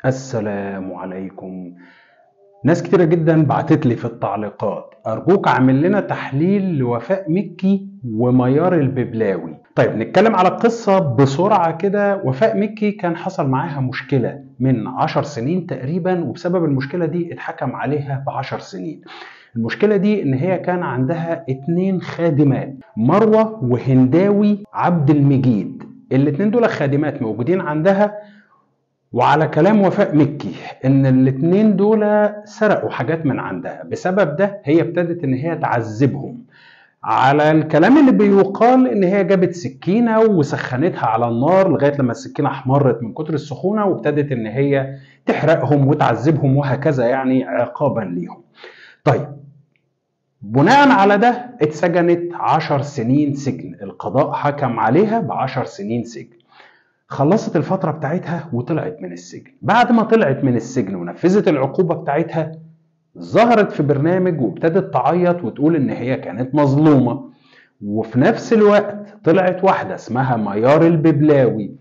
السلام عليكم ناس كتيرة جدا بعتت لي في التعليقات أرجوك اعمل لنا تحليل لوفاء مكي وميار الببلاوي طيب نتكلم على القصة بسرعة كده وفاء مكي كان حصل معاها مشكلة من عشر سنين تقريبا وبسبب المشكلة دي اتحكم عليها بعشر سنين المشكلة دي ان هي كان عندها اتنين خادمات مروة وهنداوي عبد المجيد الاتنين دول خادمات موجودين عندها وعلى كلام وفاء مكي ان الاتنين دول سرقوا حاجات من عندها بسبب ده هي ابتدت ان هي تعذبهم على الكلام اللي بيقال ان هي جابت سكينه وسخنتها على النار لغايه لما السكينه احمرت من كتر السخونه وابتدت ان هي تحرقهم وتعذبهم وهكذا يعني عقابا ليهم. طيب بناء على ده اتسجنت عشر سنين سجن القضاء حكم عليها بعشر سنين سجن خلصت الفترة بتاعتها وطلعت من السجن بعد ما طلعت من السجن ونفذت العقوبة بتاعتها ظهرت في برنامج وابتدت تعيط وتقول ان هي كانت مظلومة وفي نفس الوقت طلعت واحدة اسمها ميار الببلاوي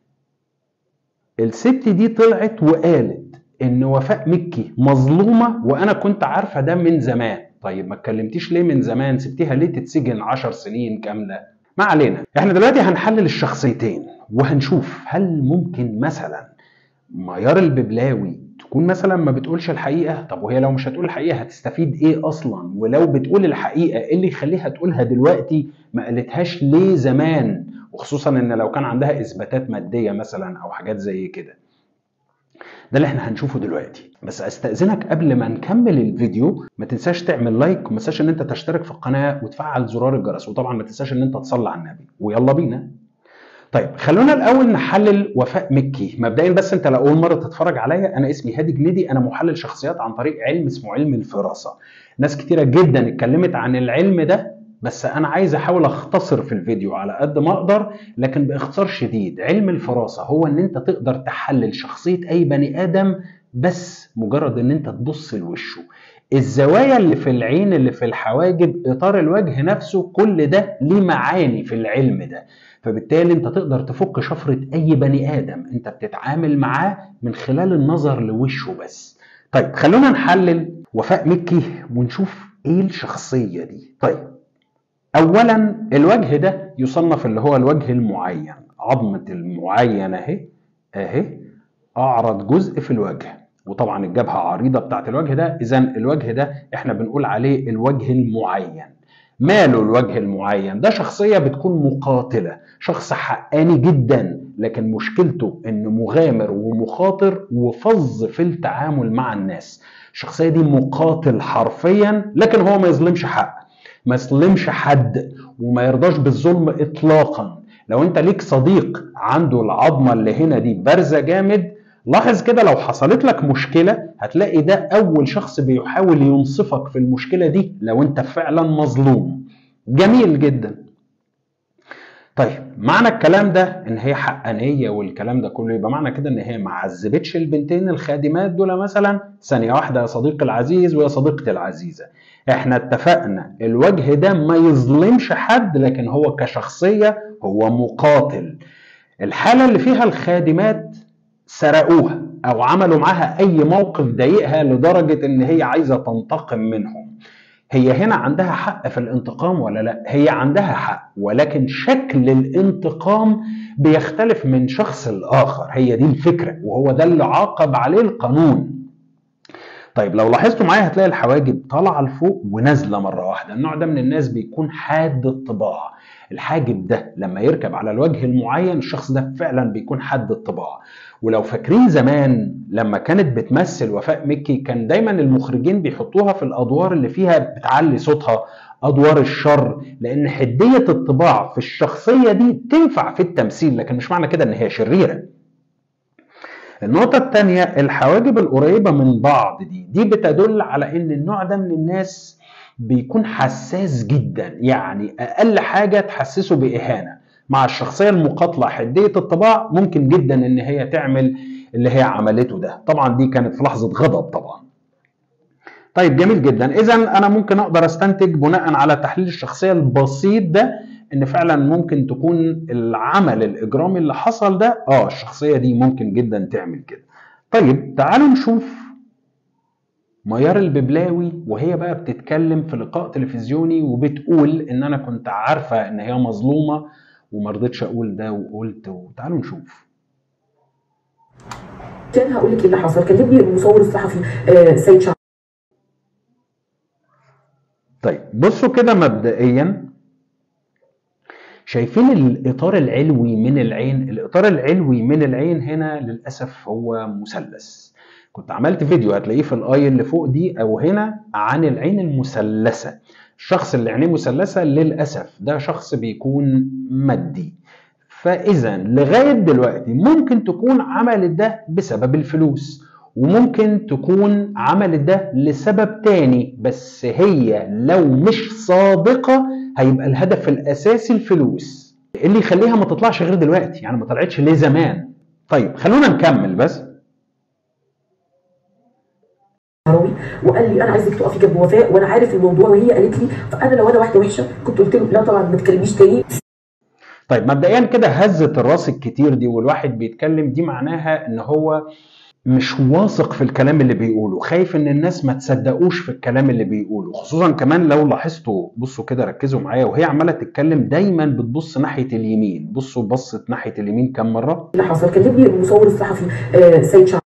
الست دي طلعت وقالت ان وفاء مكي مظلومة وانا كنت عارفة ده من زمان طيب ما اتكلمتيش ليه من زمان سبتيها ليه تتسجن عشر سنين كاملة ما علينا احنا دلوقتي هنحلل الشخصيتين وهنشوف هل ممكن مثلا ميار الببلاوي تكون مثلا ما بتقولش الحقيقه طب وهي لو مش هتقول الحقيقه هتستفيد ايه اصلا ولو بتقول الحقيقه ايه اللي يخليها تقولها دلوقتي ما قالتهاش ليه زمان وخصوصا ان لو كان عندها اثباتات ماديه مثلا او حاجات زي كده ده اللي احنا هنشوفه دلوقتي بس استاذنك قبل ما نكمل الفيديو ما تنساش تعمل لايك وما تنساش ان انت تشترك في القناه وتفعل زرار الجرس وطبعا ما تنساش ان انت تصلي على النبي ويلا بينا طيب خلونا الاول نحلل وفاء مكي مبدئيا بس انت لو اول مره تتفرج عليا انا اسمي هادي جنيدي انا محلل شخصيات عن طريق علم اسمه علم الفراسه ناس كتيره جدا اتكلمت عن العلم ده بس انا عايز احاول اختصر في الفيديو على قد ما اقدر لكن باختصار شديد علم الفراسه هو ان انت تقدر تحلل شخصيه اي بني ادم بس مجرد ان انت تبص لوشه الزوايا اللي في العين اللي في الحواجب اطار الوجه نفسه كل ده ليه معاني في العلم ده فبالتالي انت تقدر تفك شفرة اي بني ادم انت بتتعامل معاه من خلال النظر لوشه بس طيب خلونا نحلل وفاء مكي ونشوف ايه الشخصية دي طيب اولا الوجه ده يصنف اللي هو الوجه المعين عظمة المعين اهي اهي اعرض جزء في الوجه وطبعا الجبهة عريضة بتاعت الوجه ده اذا الوجه ده احنا بنقول عليه الوجه المعين ماله الوجه المعين ده شخصية بتكون مقاتلة شخص حقاني جدا لكن مشكلته انه مغامر ومخاطر وفظ في التعامل مع الناس الشخصية دي مقاتل حرفيا لكن هو ما يظلمش حق ما يظلمش حد وما يرضاش بالظلم اطلاقا لو انت ليك صديق عنده العظمة اللي هنا دي بارزة جامد لاحظ كده لو حصلت لك مشكلة هتلاقي ده أول شخص بيحاول ينصفك في المشكلة دي لو أنت فعلا مظلوم جميل جدا طيب معنى الكلام ده ان هي حقانيه والكلام ده كله يبقى معنى كده ان هي ما عذبتش البنتين الخادمات دول مثلا ثانيه واحده يا صديقي العزيز ويا صديقتي العزيزه احنا اتفقنا الوجه ده ما يظلمش حد لكن هو كشخصيه هو مقاتل الحاله اللي فيها الخادمات سرقوها او عملوا معاها اي موقف ضايقها لدرجه ان هي عايزه تنتقم منهم هي هنا عندها حق في الانتقام ولا لا هي عندها حق ولكن شكل الانتقام بيختلف من شخص لاخر هي دي الفكره وهو ده اللي عاقب عليه القانون طيب لو لاحظتوا معايا هتلاقي الحواجب طالعه لفوق ونازله مره واحده النوع ده من الناس بيكون حاد الطباع الحاجب ده لما يركب على الوجه المعين الشخص ده فعلا بيكون حاد الطباع ولو فاكرين زمان لما كانت بتمثل وفاء مكي كان دايما المخرجين بيحطوها في الادوار اللي فيها بتعلي صوتها ادوار الشر لان حديه الطباع في الشخصيه دي تنفع في التمثيل لكن مش معنى كده ان هي شريره النقطة الثانية الحواجب القريبة من بعض دي دي بتدل على ان النوع ده من الناس بيكون حساس جدا يعني اقل حاجة تحسسه بإهانة مع الشخصية المقاتلة حدية الطباع ممكن جدا ان هي تعمل اللي هي عملته ده طبعا دي كانت في لحظة غضب طبعا طيب جميل جدا اذا انا ممكن اقدر استنتج بناء على تحليل الشخصية البسيط ده ان فعلا ممكن تكون العمل الاجرامي اللي حصل ده اه الشخصيه دي ممكن جدا تعمل كده طيب تعالوا نشوف ميار الببلاوي وهي بقى بتتكلم في لقاء تلفزيوني وبتقول ان انا كنت عارفه ان هي مظلومه وما رضيتش اقول ده وقلت وتعالوا نشوف كان هقول لك ايه اللي حصل كلمني المصور الصحفي آه سيد شعب طيب بصوا كده مبدئيا شايفين الاطار العلوي من العين الاطار العلوي من العين هنا للاسف هو مثلث كنت عملت فيديو هتلاقيه في الاي اللي فوق دي او هنا عن العين المثلثه الشخص اللي عينيه مثلثه للاسف ده شخص بيكون مادي فاذا لغايه دلوقتي ممكن تكون عملت ده بسبب الفلوس وممكن تكون عملت ده لسبب تاني بس هي لو مش صادقة هيبقى الهدف الأساسي الفلوس اللي يخليها ما تطلعش غير دلوقتي يعني ما طلعتش ليه زمان طيب خلونا نكمل بس عراوي وقال لي انا عايزك تقفي جنب وفاء وانا عارف الموضوع وهي قالت لي فانا لو انا واحده وحشه كنت قلت له لا طبعا ما تكلميش تاني طيب مبدئيا كده هزة الراس الكتير دي والواحد بيتكلم دي معناها ان هو مش واثق في الكلام اللي بيقوله خايف ان الناس ما تصدقوش في الكلام اللي بيقوله خصوصا كمان لو لاحظتوا بصوا كده ركزوا معايا وهي عماله تتكلم دايما بتبص ناحيه اليمين بصوا بصت ناحيه اليمين كم مره اللي حصل كلمني المصور الصحفي آه سيد شعب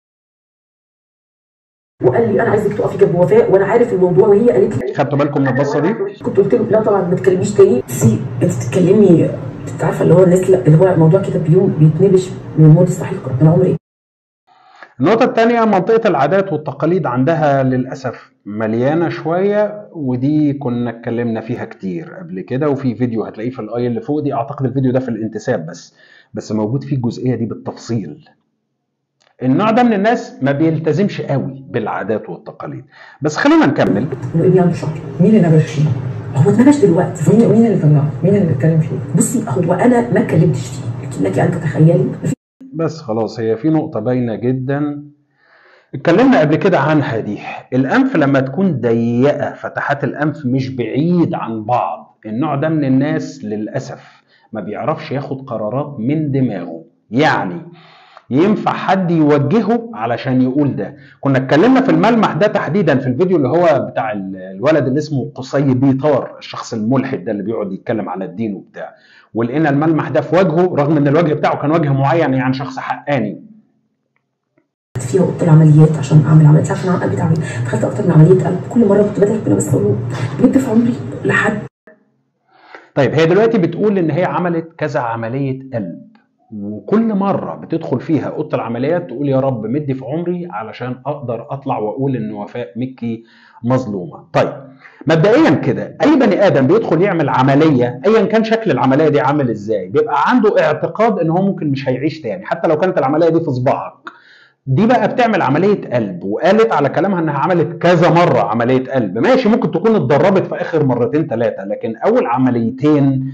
وقال لي انا عايزك تقفي جنب وفاء وانا عارف الموضوع وهي قالت لي خدتوا بالكم من البصه دي كنت قلت له لا طبعا ما تكلميش تاني سي انت بتتكلمي انت عارفه اللي هو الناس اللي هو الموضوع كده بيوم بيتنبش من مده صحيح من عمر ايه النقطة الثانية منطقة العادات والتقاليد عندها للأسف مليانة شوية ودي كنا اتكلمنا فيها كتير قبل كده وفي فيديو هتلاقيه في الآية اللي فوق دي أعتقد الفيديو ده في الانتساب بس بس موجود فيه الجزئية دي بالتفصيل النوع ده من الناس ما بيلتزمش قوي بالعادات والتقاليد بس خلينا نكمل انه ابني عنده شهر مين اللي نبش فيه؟ هو اتنبش دلوقتي مين مين اللي طلعه؟ مين اللي بيتكلم فيه؟ بصي هو انا ما كلمتش فيه لكنك ان تتخيلي بس خلاص هي في نقطة باينة جدا اتكلمنا قبل كده عنها دي الأنف لما تكون ضيقة فتحات الأنف مش بعيد عن بعض النوع ده من الناس للأسف ما بيعرفش ياخد قرارات من دماغه يعني ينفع حد يوجهه علشان يقول ده كنا اتكلمنا في الملمح ده تحديدا في الفيديو اللي هو بتاع الولد اللي اسمه قصي بيطار الشخص الملحد ده اللي بيقعد يتكلم على الدين وبتاع ولقينا الملمح ده في وجهه رغم ان الوجه بتاعه كان وجه معين يعني شخص حقاني فيها اوضه العمليات عشان اعمل عمليات عشان انا قلبي تعبان دخلت اكتر من عمليه قلب كل مره كنت بدعي ربنا بس اقول له بجد في عمري لحد طيب هي دلوقتي بتقول ان هي عملت كذا عمليه قلب وكل مره بتدخل فيها اوضه العمليات تقول يا رب مدي في عمري علشان اقدر اطلع واقول ان وفاء مكي مظلومه طيب مبدئيا كده اي بني ادم بيدخل يعمل عمليه ايا كان شكل العمليه دي عامل ازاي بيبقى عنده اعتقاد ان هو ممكن مش هيعيش تاني حتى لو كانت العمليه دي في صباعك دي بقى بتعمل عملية قلب وقالت على كلامها انها عملت كذا مرة عملية قلب ماشي ممكن تكون اتدربت في اخر مرتين ثلاثة لكن اول عمليتين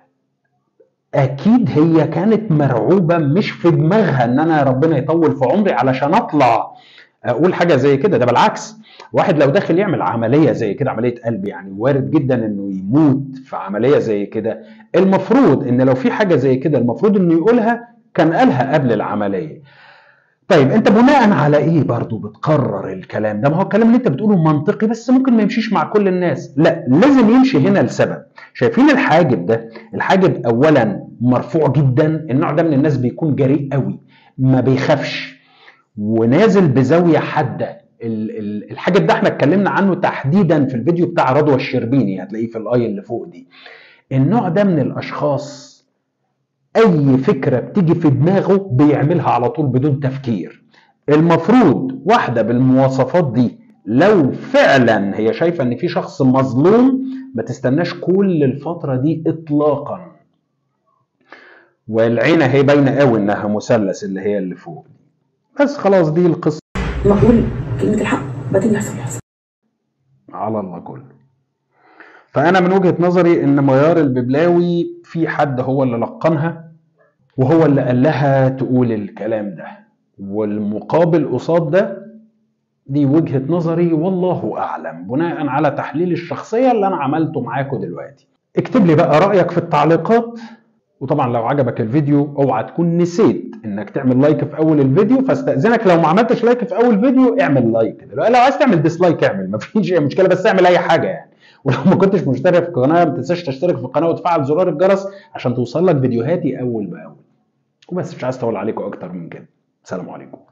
اكيد هي كانت مرعوبة مش في دماغها ان انا ربنا يطول في عمري علشان اطلع اقول حاجة زي كده ده بالعكس واحد لو داخل يعمل عملية زي كده عملية قلب يعني وارد جدا انه يموت في عملية زي كده المفروض ان لو في حاجة زي كده المفروض انه يقولها كان قالها قبل العملية طيب انت بناء على ايه برضو بتقرر الكلام ده ما هو الكلام اللي انت بتقوله منطقي بس ممكن ما يمشيش مع كل الناس لا لازم يمشي هنا لسبب شايفين الحاجب ده الحاجب اولا مرفوع جدا النوع ده من الناس بيكون جريء قوي ما بيخافش ونازل بزاويه حاده الحاجب ده احنا اتكلمنا عنه تحديدا في الفيديو بتاع رضوى الشربيني هتلاقيه في الاي اللي فوق دي النوع ده من الاشخاص اي فكره بتيجي في دماغه بيعملها على طول بدون تفكير المفروض واحده بالمواصفات دي لو فعلا هي شايفه ان في شخص مظلوم ما تستناش كل الفتره دي اطلاقا والعينه هي باينه قوي انها مثلث اللي هي اللي فوق دي بس خلاص دي القصه معقول كلمه الحق بعدين يحصل اللي حصل على الله كله فانا من وجهه نظري ان ميار الببلاوي في حد هو اللي لقنها وهو اللي قال لها تقول الكلام ده والمقابل قصاد ده دي وجهه نظري والله اعلم بناء على تحليل الشخصيه اللي انا عملته معاكم دلوقتي اكتب لي بقى رايك في التعليقات وطبعا لو عجبك الفيديو اوعى تكون نسيت انك تعمل لايك في اول الفيديو فاستاذنك لو ما عملتش لايك في اول فيديو اعمل لايك دلوقتي لو عايز تعمل ديسلايك اعمل مفيش اي مشكله بس اعمل اي حاجه يعني ولو ما كنتش مشترك في القناه ما تنساش تشترك في القناه وتفعل زرار الجرس عشان توصل لك فيديوهاتي اول باول وبس مش عايز اطول عليكم اكتر من كده سلام عليكم